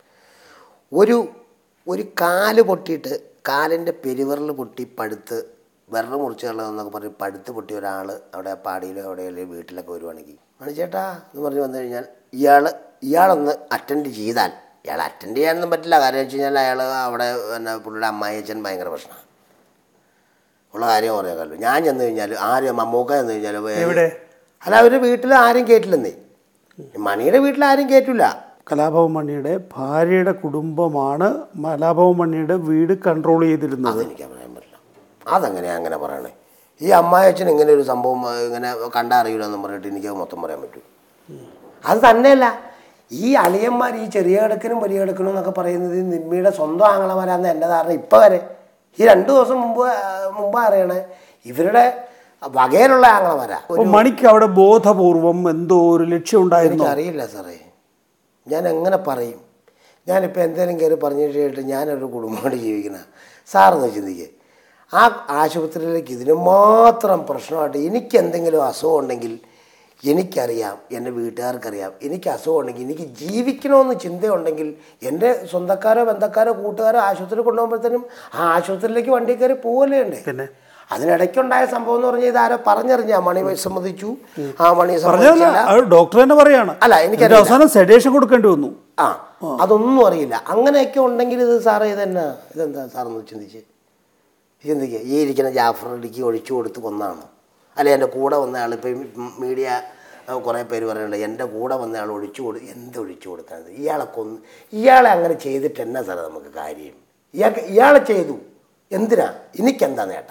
ഒരു ഒരു കാല് പൊട്ടിയിട്ട് കാലിൻ്റെ പെരുവിരൽ പൊട്ടി പഴുത്ത് വിരൽ മുറിച്ച് കളയെന്നൊക്കെ പറഞ്ഞ് പഴുത്ത് പൊട്ടിയ ഒരാൾ അവിടെ പാടിയിലോ എവിടെയെങ്കിലും വീട്ടിലൊക്കെ വരുവാണെങ്കിൽ മണിച്ചേട്ടാ എന്ന് പറഞ്ഞ് വന്നു കഴിഞ്ഞാൽ ഇയാൾ ഇയാളൊന്ന് അറ്റൻഡ് ചെയ്താൽ ഇയാൾ അറ്റൻഡ് ചെയ്യാനൊന്നും പറ്റില്ല കാര്യം വെച്ച് കഴിഞ്ഞാൽ അയാൾ അവിടെ പിന്നെ പുള്ളിയുടെ അമ്മായിയച്ഛൻ ഭയങ്കര പ്രശ്നമാണ് ഉള്ള കാര്യം പറയാമല്ലോ ഞാൻ ചെന്ന് കഴിഞ്ഞാൽ ആരും മമ്മൂക്ക ചെന്ന് കഴിഞ്ഞാൽ എവിടെ? അല്ല അവരുടെ വീട്ടിൽ ആരും കേട്ടില്ലെന്നേ മണിയുടെ വീട്ടിൽ ആരും കേട്ടില്ല കലാഭവൻ മണിയുടെ ഭാര്യയുടെ കുടുംബമാണ് കലാഭവൻ മണിയുടെ വീട് കൺട്രോൾ ചെയ്തിരുന്നത് അതെനിക്ക് പറയാൻ പറ്റില്ല അതെങ്ങനെയാ അങ്ങനെ പറയണേ ഈ അമ്മായച്ചൻ ഇങ്ങനെ ഒരു സംഭവം ആ, ഇങ്ങനെ കണ്ടറിയില്ലെന്ന് പറഞ്ഞിട്ട് എനിക്ക് മൊത്തം പറയാൻ പറ്റും അത് തന്നെയല്ല ഈ അളിയന്മാർ ഈ ചെറിയ കിടക്കനും വലിയ കിടക്കനും എന്നൊക്കെ പറയുന്നത് ഈ നിമ്മിയുടെ സ്വന്തം ആങ്ങളമാരാന്ന് എൻ്റെ ധാരണ ഇപ്പം വരെ ഈ രണ്ട് ദിവസം മുമ്പ് ആ, മുമ്പ് അറിയണേ ഇവരുടെ വകയിലുള്ള ആങ്ങളമാരാ അപ്പൊ മണിക്ക് അവിടെ ബോധപൂർവം എന്തോ ഒരു ലക്ഷ്യം ഉണ്ടായിരുന്നു എനിക്കറിയില്ല സാറേ ഞാൻ എങ്ങനെ പറയും ഞാനിപ്പോൾ എന്തെങ്കിലും കയറി പറഞ്ഞിട്ട് കേട്ട് ഞാനൊരു കുടുംബമായിട്ട് ജീവിക്കുന്ന സാറൊന്ന് ചിന്തിക്കുക ആ ആശുപത്രിയിലേക്ക് ഇതിന് മാത്രം പ്രശ്നമായിട്ട് എനിക്ക് എന്തെങ്കിലും അസുഖം ഉണ്ടെങ്കിൽ എനിക്കറിയാം എൻ്റെ വീട്ടുകാർക്കറിയാം എനിക്ക് അസുഖം ഉണ്ടെങ്കിൽ എനിക്ക് ജീവിക്കണമെന്ന് ചിന്തയുണ്ടെങ്കിൽ എൻ്റെ സ്വന്തക്കാരോ ബന്ധക്കാരോ കൂട്ടുകാരോ ആശുപത്രിയിൽ കൊണ്ടുപോകുമ്പോഴത്തേനും ആ ആശുപത്രിയിലേക്ക് വണ്ടി കയറി പോവല്ലേ ഉണ്ട് പിന്നെ അതിനിടയ്ക്കുണ്ടായ സംഭവം എന്ന് പറഞ്ഞാൽ ഇതാരോ പറഞ്ഞറിഞ്ഞ മണി സമ്മതിച്ചു ആ മണി പറഞ്ഞല്ല സമ്മതിച്ചില്ല അത് ഡോക്ടർ തന്നെ പറയാണ് അല്ല, എനിക്കറിയില്ല. എന്നിട്ട് അവസാനം സെഡേഷൻ കൊടുക്കേണ്ടി വന്നു ആ അതൊന്നും അറിയില്ല അങ്ങനെയൊക്കെ ഉണ്ടെങ്കിൽ ഇത് സാറേ ഇതെന്നാ ഇതെന്താ സാറൊന്ന് ചിന്തിച്ച് ചിന്തിക്കുക ഈ ഇരിക്കുന്ന ജാഫർ അലിക്ക് ഒഴിച്ചു കൊടുത്ത് കൊന്നാണ് അല്ലെ എൻ്റെ കൂടെ വന്ന ആൾ ഇപ്പം മീഡിയ കുറേ പേര് പറയുന്നുണ്ട് എൻ്റെ കൂടെ വന്ന ആൾ ഒഴിച്ചു കൊടു എന്ത് ഒഴിച്ചു കൊടുക്കാനത് ഇയാളെ കൊന്ന് ഇയാളെ അങ്ങനെ ചെയ്തിട്ട് എന്നാ സാറേ നമുക്ക് കാര്യം ഇയാൾക്ക് ഇയാളെ ചെയ്തു എന്തിനാ എനിക്കെന്താ നേട്ടം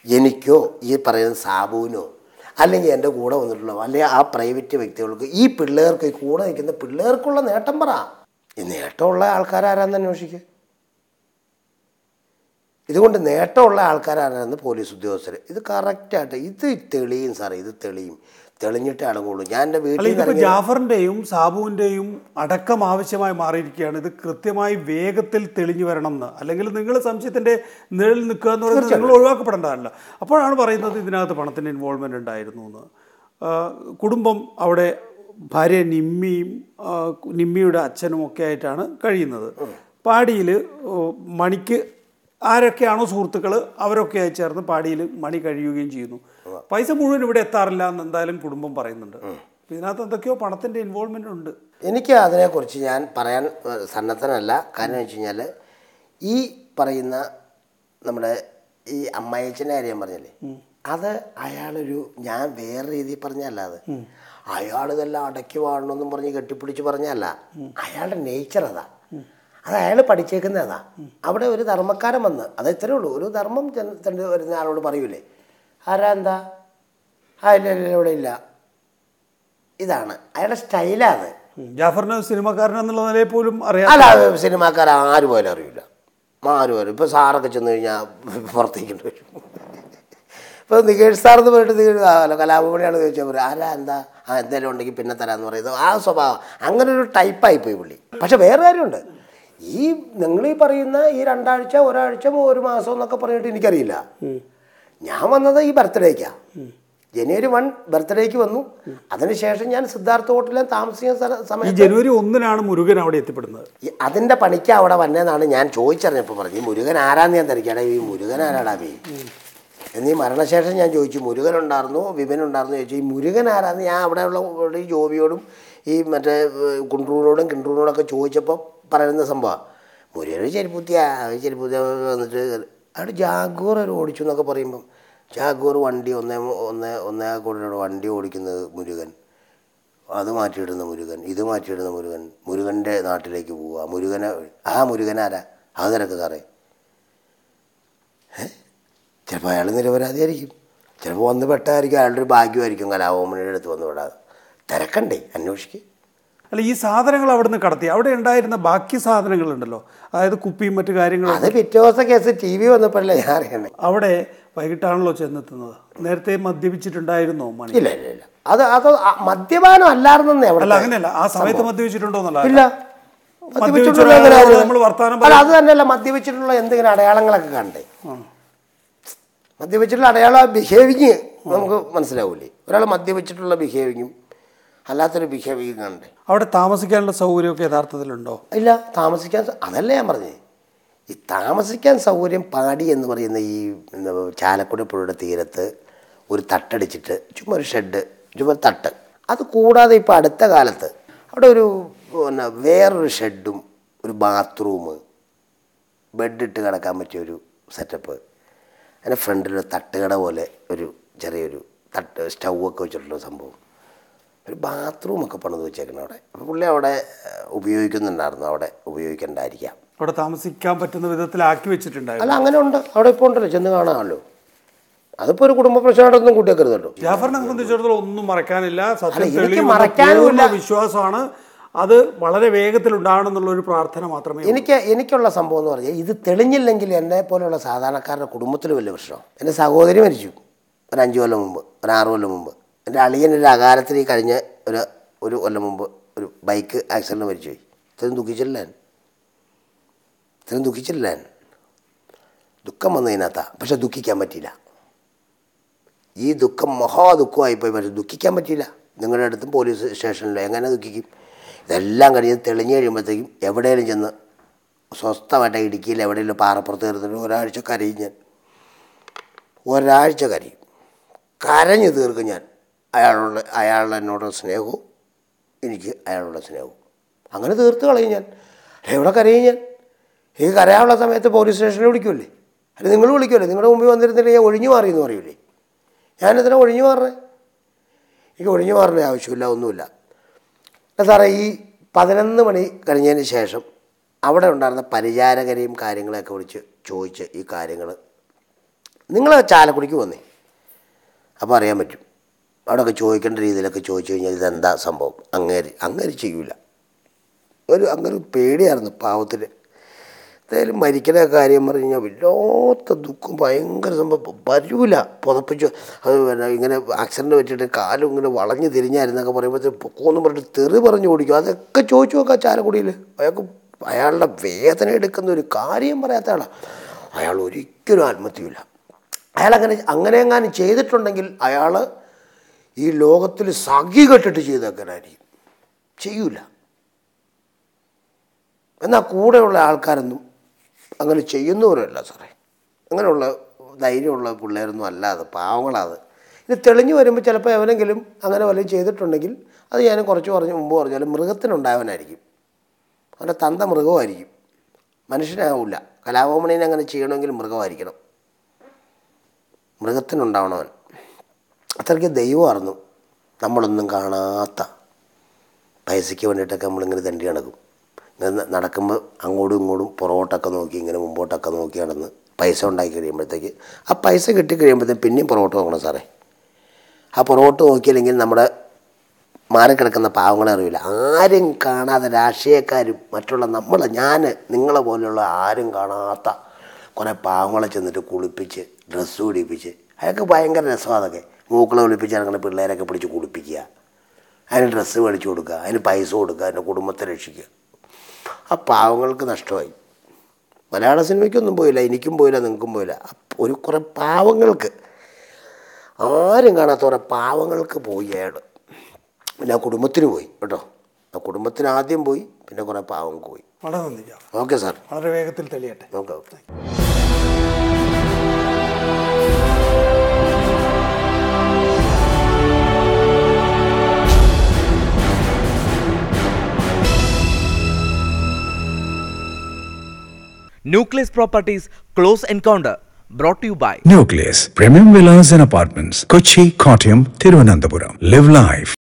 എനിക്കോ ഈ പറയുന്ന സാബുവിനോ അല്ലെങ്കിൽ എൻ്റെ കൂടെ വന്നിട്ടുള്ള അല്ലെങ്കിൽ ആ പ്രൈവറ്റ് വ്യക്തികൾക്ക് ഈ പിള്ളേർക്ക് ഈ കൂടെ നിൽക്കുന്ന പിള്ളേർക്കുള്ള നേട്ടം പറ ഈ നേട്ടമുള്ള ആൾക്കാരാരാന്ന് അന്വേഷിക്കുക ഇതുകൊണ്ട് നേട്ടമുള്ള ആൾക്കാരാണെന്ന് പോലീസ് ഉദ്യോഗസ്ഥർ ഇത് കറക്റ്റായിട്ട് ഇത് തെളിയും സാറേ ഇത് തെളിയും തെളിഞ്ഞിട്ടേ അടങ്ങുള്ളൂ ഞാൻ എൻ്റെ അല്ല വീട്ടിൽ നിന്ന് ഇതിപ്പോ ഇറങ്ങി ജാഫറിന്റെയും സാബുവിന്റെയും അടക്കം ആവശ്യമായി മാറിയിരിക്കുകയാണ് ഇത് കൃത്യമായി വേഗത്തിൽ തെളിഞ്ഞു വരണം എന്ന് അല്ലെങ്കിൽ നിങ്ങൾ സംശയത്തിന്റെ നിഴലിൽ നിൽക്കുക എന്ന് പറയുന്നത് നിങ്ങൾ ഒഴിവാക്കപ്പെടേണ്ടതല്ല അപ്പോഴാണ് പറയുന്നത് ഇതിനകത്ത് പണത്തിന്റെ ഇൻവോൾവ്മെന്റ് ഉണ്ടായിരുന്നു എന്ന് ആ, കുടുംബം അവിടെ ഭാര്യ നിമ്മിയും ആ, നിമ്മിയുടെ അച്ഛനും ഒക്കെ ആയിട്ടാണ് കഴിയുന്നത് പാടിയിൽ മണിക്ക് ആരൊക്കെയാണോ സുഹൃത്തുക്കൾ അവരൊക്കെയായി ചേർന്ന് പാടിയിൽ മണി കഴിയുകയും ചെയ്യുന്നു പൈസ മുഴുവൻ ഇവിടെ എത്താറില്ല എന്ന് എന്തായാലും കുടുംബം പറയുന്നുണ്ട് അപ്പൊ ഇതിനകത്ത് എന്തൊക്കെയോ പണത്തിന്റെ ഇൻവോൾവ്മെന്റ് ഉണ്ട് എനിക്ക് അതിനെക്കുറിച്ച് ഞാൻ പറയാൻ ഏഹ്, സന്നദ്ധനല്ല കാരണം വെച്ച് കഴിഞ്ഞാൽ ഈ പറയുന്ന നമ്മുടെ ഈ അമ്മായിച്ചൻ്റെ കാര്യം പറഞ്ഞല്ലേ അത് അയാളൊരു ഞാൻ വേറെ രീതിയിൽ പറഞ്ഞല്ല അത് അയാൾ ഇതെല്ലാം അടക്കി വാഴണമെന്നും പറഞ്ഞ് കെട്ടിപ്പിടിച്ച് പറഞ്ഞല്ല അയാളുടെ നേച്ചർ അതാ അത് അയാൾ പഠിച്ചേക്കുന്നതാ അവിടെ ഒരു ധർമ്മക്കാരൻ വന്ന് അത് ഇത്രേ ഉള്ളൂ ഒരു ധർമ്മം ചെന്ന് ചെന്ന് വരുന്ന ആളോട് പറയൂലേ ആരാ എന്താ ആ ഇല്ല ഇല്ല ഇവിടെ ഇല്ല ഇതാണ് അയാളുടെ സ്റ്റൈലാ അത് ഉം. ജാഫറിന് സിനിമക്കാരൻ എന്നുള്ള നിലയിൽ പോലും അറിയാം അല്ല സിനിമാക്കാർ ആര് പോയാലും അറിയില്ല ആര് പോയാലും ഇപ്പോൾ സാറൊക്കെ ചെന്ന് കഴിഞ്ഞാൽ പുറത്തേക്കിട്ട് വരും ഇപ്പോൾ നികേഷ് സാർ എന്ന് പറഞ്ഞിട്ട് നികേഷ് ആ, അല്ല കലാഭവണിയാണ് ചോദിച്ചാൽ പറയും ആരാ എന്താ ആ എന്തെങ്കിലും ഉണ്ടെങ്കിൽ പിന്നെ തരാമെന്ന് പറയുന്നത് ആ സ്വഭാവം അങ്ങനെ ഒരു ടൈപ്പായിപ്പോയി പുള്ളി പക്ഷെ വേറെ കാര്യമുണ്ട് ഈ നിങ്ങൾ ഈ പറയുന്ന ഈ രണ്ടാഴ്ച ഒരാഴ്ച ഒരു മാസം എന്നൊക്കെ പറഞ്ഞിട്ട് എനിക്കറിയില്ല ഞാൻ വന്നത് ഈ ബർത്ത്ഡേക്കാണ് ജനുവരി വൺ ബർത്ത്ഡേക്ക് വന്നു അതിനുശേഷം ഞാൻ സിദ്ധാർത്ഥ ഹോട്ടലിൽ താമസിക്കുന്ന സ്ഥല ഈ സമയത്ത് ജനുവരി ഒന്നിനാണ് മുരുകൻ അവിടെ എത്തിപ്പെടുന്നത് ഈ അതിന്റെ പണിക്ക് അവിടെ വന്നതെന്നാണ് ഞാൻ ചോദിച്ചറിഞ്ഞപ്പോൾ പറഞ്ഞു ഈ മുരുകൻ ആരാന്ന് ഞാൻ തിരക്കാടാ ഈ മുരുകൻ ആരാടാ ബി എന്നീ മരണശേഷം ഞാൻ ചോദിച്ചു മുരുകൻ ഉണ്ടായിരുന്നു വിപിൻ ഉണ്ടായിരുന്നു ചോദിച്ചു ഈ മുരുകൻ ആരാന്ന് ഞാൻ അവിടെയുള്ള ഇവിടെ ഈ ജോബിയോടും ഈ മറ്റേ ഏഹ്, കുണ്ട്രൂനോടും കിണ്ട്രൂനോടൊക്കെ ചോദിച്ചപ്പോൾ പറയുന്ന സംഭവം മുരുകൻ ചെരുപ്പുത്തിയാ ചെരുപ്പുത്തിയ വന്നിട്ട് അവിടെ ജാഗോർ ഒരു ഓടിച്ചു എന്നൊക്കെ പറയുമ്പം ജാഗോർ വണ്ടി ഒന്നേ ഒന്നേ ഒന്നേ കോടിയുടെ വണ്ടി ഓടിക്കുന്നത് മുരുകൻ അത് മാറ്റിയിടുന്ന മുരുകൻ ഇത് മാറ്റിയിടുന്ന മുരുകൻ മുരുകൻ്റെ നാട്ടിലേക്ക് പോവുക മുരുകനെ ആ മുരുകൻ ആരാ അത് തിരക്ക് സാറേ ചിലപ്പോൾ അയാൾ നിരപരാധിയായിരിക്കും ചിലപ്പോൾ വന്ന് പെട്ടായിരിക്കും അയാളുടെ ഒരു ഭാഗ്യമായിരിക്കും കലാഭവമണിയുടെ അടുത്ത് വന്ന് വിടാതെ തിരക്കണ്ടേ അന്വേഷിക്കുക അല്ല ഈ സാധനങ്ങൾ അവിടുന്ന് കടത്തി അവിടെ ഉണ്ടായിരുന്ന ബാക്കി സാധനങ്ങളുണ്ടല്ലോ അതായത് കുപ്പിയും മറ്റു കാര്യങ്ങളും അത് പിറ്റേ ദിവസത്തെ കേസ് ടി വി വന്നപ്പോഴല്ലേ ഞാൻ അറിയണേ അവിടെ വൈകിട്ടാണല്ലോ ചെന്നെത്തുന്നത് നേരത്തെ മദ്യപിച്ചിട്ടുണ്ടായിരുന്നോ മണി ഇല്ല ഇല്ല ഇല്ല അത് അത് ആ മദ്യപാനം അല്ലായിരുന്നേ അവിടെ അല്ല അങ്ങനെയല്ല ആ സമയത്ത് മദ്യപിച്ചിട്ടുണ്ടോ എന്നുള്ള ഇല്ല മദ്യപിച്ച മദ്യപിച്ചിട്ടുള്ള ഒരാളോട് എങ്ങനെയാ? നമ്മൾ വർത്താനം അല്ല അത് തന്നെയല്ല മദ്യപിച്ചിട്ടുള്ള എന്തെങ്കിലും അടയാളങ്ങളൊക്കെ കണ്ടേ മദ്യപിച്ചിട്ടുള്ള അടയാളം ബിഹേവിങ് നമുക്ക് മനസ്സിലാവൂലേ ഒരാൾ മദ്യപിച്ചിട്ടുള്ള ബിഹേവിങ്ങും അല്ലാത്തൊരു ബിഹേവിങ് കണ്ടേ അവിടെ താമസിക്കാനുള്ള സൗകര്യമൊക്കെ യഥാർത്ഥത്തിലുണ്ടോ ഇല്ല താമസിക്കാൻ സ- അതല്ലേ ഞാൻ പറഞ്ഞേ ഈ താമസിക്കാൻ സൗകര്യം പാടി എന്ന് പറയുന്ന ഈ എന്താ, ചാലക്കുടി പുഴയുടെ തീരത്ത് ഒരു തട്ടടിച്ചിട്ട് ചുമ്മാ ഒരു ഷെഡ് ചുമ്മാ ഒരു തട്ട് അത് കൂടാതെ ഇപ്പോൾ അടുത്ത കാലത്ത് അവിടെ ഒരു പിന്നെ വേറൊരു ഷെഡും ഒരു ബാത്റൂം ബെഡിട്ട് കിടക്കാൻ പറ്റിയ ഒരു സെറ്റപ്പ് അതിൻ്റെ ഫ്രണ്ടിൽ ഒരു തട്ടുകട പോലെ ഒരു ചെറിയൊരു തട്ട് സ്റ്റൗ ഒക്കെ വെച്ചിട്ടുള്ള സംഭവം ഒരു ബാത്റൂമൊക്കെ പണിത് വെച്ചേക്കണം അവിടെ അപ്പോൾ പുള്ളി അവിടെ ഏഹ്, ഉപയോഗിക്കുന്നുണ്ടായിരുന്നു അവിടെ ഉപയോഗിക്കണ്ടായിരിക്കാം അവിടെ താമസിക്കാൻ പറ്റുന്ന വിധത്തിലാക്കി വെച്ചിട്ടുണ്ടായിരുന്നു അല്ല അങ്ങനെ ഉണ്ട് അവിടെ ഇപ്പോൾ ഉണ്ടല്ലോ ചെന്ന് കാണാമല്ലോ അതിപ്പോൾ ഒരു കുടുംബ പ്രശ്നമായിട്ടൊന്നും കൂട്ടിയേക്കരുത് കേട്ടോ ജാഫറിനെ സംബന്ധിച്ചിടത്തോളം ഒന്നും മറക്കാനില്ല അല്ല, സത്യം എനിക്ക് തെളിയുമെന്ന മറക്കാനുമില്ല. പൂർണ്ണ വിശ്വാസമാണ് അത് വളരെ വേഗത്തിൽ ഉണ്ടാകണമെന്നുള്ള ഒരു പ്രാർത്ഥന മാത്രമേ ഉള്ളൂ. എനിക്ക് എനിക്കുള്ള സംഭവം എന്ന് പറഞ്ഞാൽ ഇത് തെളിഞ്ഞില്ലെങ്കിൽ എന്നെ പോലെയുള്ള സാധാരണക്കാരുടെ കുടുംബത്തിൽ വലിയ പ്രശ്നം എൻ്റെ സഹോദരി മരിച്ചു ഒരു അഞ്ച് കൊല്ലം മുമ്പ് ഒരു ആറ് കൊല്ലം മുമ്പ് എൻ്റെ അളിയൻ ഒരു അകാലത്തിൽ ഈ കഴിഞ്ഞ ഒരു ഒരു കൊല്ലം മുമ്പ് ഒരു ബൈക്ക് ആക്സിഡൻറ്റ് മരിച്ചുപോയി ഇത്രയും ദുഃഖിച്ചില്ല ഞാൻ ഇത്രയും ദുഃഖിച്ചില്ല ഞാൻ ദുഃഖം വന്നതിനകത്താ പക്ഷെ ദുഃഖിക്കാൻ പറ്റിയില്ല ഈ ദുഃഖം മഹാ ദുഃഖമായിപ്പോയി പക്ഷെ ദുഃഖിക്കാൻ പറ്റിയില്ല നിങ്ങളുടെ അടുത്തും പോലീസ് സ്റ്റേഷനിൽ എങ്ങനെ ദുഃഖിക്കും ഇതെല്ലാം കഴിഞ്ഞ് തെളിഞ്ഞ് കഴിയുമ്പോഴത്തേക്കും എവിടെയെങ്കിലും ചെന്ന് സ്വസ്ഥമായിട്ട് ഇടുക്കിയിൽ എവിടെയെങ്കിലും പാറപ്പുറത്ത് കയറുന്നിട്ട് ഒരാഴ്ച കരയും ഞാൻ ഒരാഴ്ച കരയും കരഞ്ഞു തീർക്കും ഞാൻ അയാളോട് അയാളുടെ എന്നോട് സ്നേഹവും എനിക്ക് അയാളുടെ സ്നേഹവും അങ്ങനെ തീർത്ത് കളയും ഞാൻ എവിടെ കരയും ഞാൻ എനിക്ക് കരയാനുള്ള സമയത്ത് പോലീസ് സ്റ്റേഷനിൽ വിളിക്കൂലേ അല്ല നിങ്ങൾ വിളിക്കുമല്ലേ നിങ്ങളുടെ മുമ്പിൽ വന്നിരുന്നിട്ട് ഞാൻ ഒഴിഞ്ഞു മാറി എന്ന് പറയൂലേ ഞാനെന്തിനാ ഒഴിഞ്ഞു മാറണേ എനിക്ക് ഒഴിഞ്ഞു മാറേണ്ട ആവശ്യമില്ല ഒന്നുമില്ല അല്ല സാറേ ഈ പതിനൊന്ന് മണി കഴിഞ്ഞതിന് ശേഷം അവിടെ ഉണ്ടായിരുന്ന പരിചാരകരെയും കാര്യങ്ങളെയൊക്കെ വിളിച്ച് ചോദിച്ച് ഈ കാര്യങ്ങൾ നിങ്ങൾ ചാലക്കുടിക്ക് വന്നേ അപ്പോൾ അറിയാൻ പറ്റും അവിടെയൊക്കെ ചോദിക്കേണ്ട രീതിയിലൊക്കെ ചോദിച്ചു കഴിഞ്ഞാൽ ഇതെന്താ സംഭവം അങ്ങേര് അങ്ങേര് ചെയ്യൂല ഒരു അങ്ങനെ ഒരു പേടിയായിരുന്നു പാവത്തിന് എന്തായാലും മരിക്കുന്ന കാര്യം പറഞ്ഞു കഴിഞ്ഞാൽ വല്ലാത്ത ദുഃഖം ഭയങ്കര സംഭവം വരൂല പുതപ്പിച്ചു അത് പിന്നെ ഇങ്ങനെ ആക്സിഡൻറ്റ് പറ്റിയിട്ട് കാലും ഇങ്ങനെ വളഞ്ഞ് തിരിഞ്ഞായിരുന്നൊക്കെ പറയുമ്പോഴത്തേക്ക് പൊക്കോന്ന് പറഞ്ഞിട്ട് തെറി പറഞ്ഞു ഓടിക്കും അതൊക്കെ ചോദിച്ചു നോക്കാം ചാലക്കുടിയിൽ അയാൾക്ക് അയാളുടെ വേദന എടുക്കുന്ന ഒരു കാര്യം പറയാത്ത ആളാണ് അയാൾ ഒരിക്കലും ആത്മഹത്യയില്ല അയാൾ അങ്ങനെ അങ്ങനെ എങ്ങാനും ചെയ്തിട്ടുണ്ടെങ്കിൽ അയാൾ ഈ ലോകത്തിൽ സഖി കെട്ടിട്ട് ചെയ്തേക്കാനായിരിക്കും ചെയ്യൂല എന്നാൽ കൂടെയുള്ള ആൾക്കാരൊന്നും അങ്ങനെ ചെയ്യുന്നവരല്ല സാറേ അങ്ങനെയുള്ള ധൈര്യമുള്ള പിള്ളേരൊന്നും അല്ലാതെ പാവങ്ങളാത് ഇത് തെളിഞ്ഞു വരുമ്പോൾ ചിലപ്പോൾ എവനെങ്കിലും അങ്ങനെ വല്ലതും ചെയ്തിട്ടുണ്ടെങ്കിൽ അത് ഞാൻ കുറച്ച് പറഞ്ഞ് മുമ്പ് പറഞ്ഞാലും മൃഗത്തിനുണ്ടായവനായിരിക്കും അവൻ്റെ തന്ത മൃഗമായിരിക്കും മനുഷ്യനാവില്ല കലാഭവമണീനെ അങ്ങനെ ചെയ്യണമെങ്കിൽ മൃഗമായിരിക്കണം മൃഗത്തിനുണ്ടാവണവൻ അത്രയ്ക്ക് ദൈവമായിരുന്നു നമ്മളൊന്നും കാണാത്ത പൈസയ്ക്ക് വേണ്ടിയിട്ടൊക്കെ നമ്മളിങ്ങനെ തണ്ടി നടക്കും ഇങ്ങനെ നടക്കുമ്പോൾ അങ്ങോട്ടും ഇങ്ങോട്ടും പുറകോട്ടൊക്കെ നോക്കി ഇങ്ങനെ മുമ്പോട്ടൊക്കെ നോക്കി നടന്ന് പൈസ ഉണ്ടാക്കി കഴിയുമ്പോഴത്തേക്ക് ആ പൈസ കിട്ടി കഴിയുമ്പോഴത്തേക്ക് പിന്നെയും പുറകോട്ട് നോക്കണം സാറേ ആ പുറകോട്ട് നോക്കിയില്ലെങ്കിൽ നമ്മുടെ മാറിക്കിടക്കുന്ന പാവങ്ങളെ അറിയില്ല ആരും കാണാതെ രാഷ്ട്രീയക്കാരും മറ്റുള്ള നമ്മൾ ഞാൻ നിങ്ങളെ പോലെയുള്ള ആരും കാണാത്ത കുറേ പാവങ്ങളെ ചെന്നിട്ട് കുളിപ്പിച്ച് ഡ്രസ്സ് പിടിപ്പിച്ച് അതൊക്കെ ഭയങ്കര രസമാണ് അതൊക്കെ മൂക്കളെ ഒളിപ്പിച്ച് അങ്ങനെ പിള്ളേരൊക്കെ പിടിച്ച് കുളിപ്പിക്കുക അതിന് ഡ്രസ്സ് മേടിച്ചു കൊടുക്കുക അതിന് പൈസ കൊടുക്കുക അതിൻ്റെ കുടുംബത്തെ രക്ഷിക്കുക ആ പാവങ്ങൾക്ക് നഷ്ടമായി മലയാള സിനിമയ്ക്കൊന്നും പോയില്ല എനിക്കും പോയില്ല നിങ്ങൾക്കും പോയില്ല അപ്പ- ഒരു കുറേ പാവങ്ങൾക്ക് ആരും കാണാത്ത കുറേ പാവങ്ങൾക്ക് പോയി അയാൾ പിന്നെ ആ കുടുംബത്തിന് പോയി കേട്ടോ ആ കുടുംബത്തിന് ആദ്യം പോയി പിന്നെ കുറേ പാവങ്ങൾക്ക് പോയി വളരെ നന്ദി ജാ. ഓക്കെ സാർ വളരെ വേഗത്തിൽ തെളിയട്ടെ okay okay Nucleus Properties Close Encounter brought to you by Nucleus Premium Villas and Apartments, Kochi, Kottayam, Thiruvananthapuram. Live life.